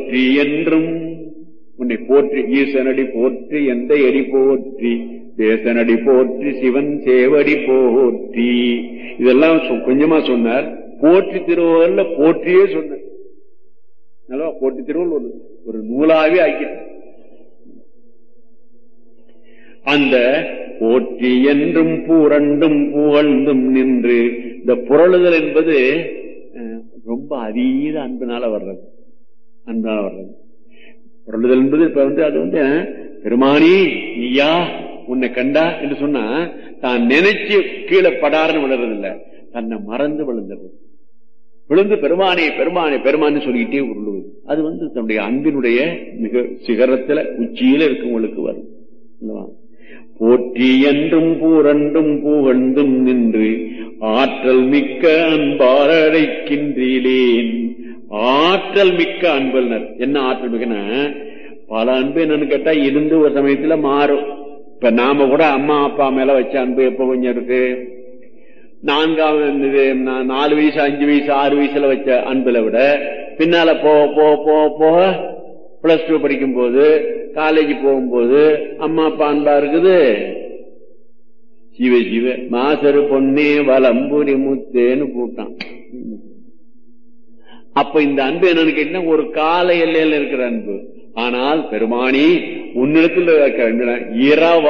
போற்றி என்றும் உன்னை போற்றி ஈசனடி போற்றி எந்த அடி போற்றி தேசனடி போற்றி சிவன் சேவடி போற்றி இதெல்லாம் சொ- கொஞ்சமா சொன்னார் போற்றி திருவள்ளுவர்ல போற்றியே சொன்னார் நல்லா போற்றி திருவள்ளுவர் ஒரு ஒரு நூலாவே ஆக்கிட்டார் அந்த போற்றி என்றும் பூரண்டும் புகழ்ந்தும் நின்று இந்த புரளுதல் என்பது அஹ், ரொம்ப அதீத அன்பினால வர்றது அன்பினால வர்றது புரளுதல் என்பது இப்ப வந்து அது வந்து அஹ், பெருமானி நீயா உன்னை கண்டா என்று சொன்னா தான் நினைச்சு கீழே படாருன்னு விழுறதில்ல தன்னை மறந்து விழுந்துடுறது விழுந்து பெருமானே பெருமானே பெருமானே சொல்லிக்கிட்டே உருளுவது அது வந்து தன்னுடைய அன்பினுடைய மிக சிகரத்துல உச்சியில இருக்கவங்களுக்கு வரும் அல்லவா? போற்றி என்றும் பூரண்டும் புகழ்ந்தும் நின்று ஆற்றல் மிக்க அன்பார் அழைக்கின்றேன் ஆற்றல் மிக்க அன்பல்னர் என்ன ஆற்றல் மிக்கனா பல அன்பு என்னன்னு கேட்டா இருந்து ஒரு சமயத்துல மாறும் இப்ப நாம கூட அம்மா அப்பா மேல வச்ச அன்பு எப்ப கொஞ்சம் இருக்கு நான்காவது இது நா- நாலு வயசு அஞ்சு வயசு ஆறு வயசுல வச்ச அன்புல விட பின்னால போக போக போக போக பிளஸ் டூ படிக்கும் போது காலேஜ் போகும்போது அம்மா அப்பா அன்பா இருக்குது சிவ சிவ மாசரு பொன்னே வலம்புரி முத்தேன்னு கூட்டான் அப்ப இந்த அன்பு என்னன்னு கேட்டீங்கன்னா ஒரு கால எல்லையில இருக்கிற அன்பு ஆனால் பெருமானி உன்னிடத்தில் இருக்கிற அன்பு இரவ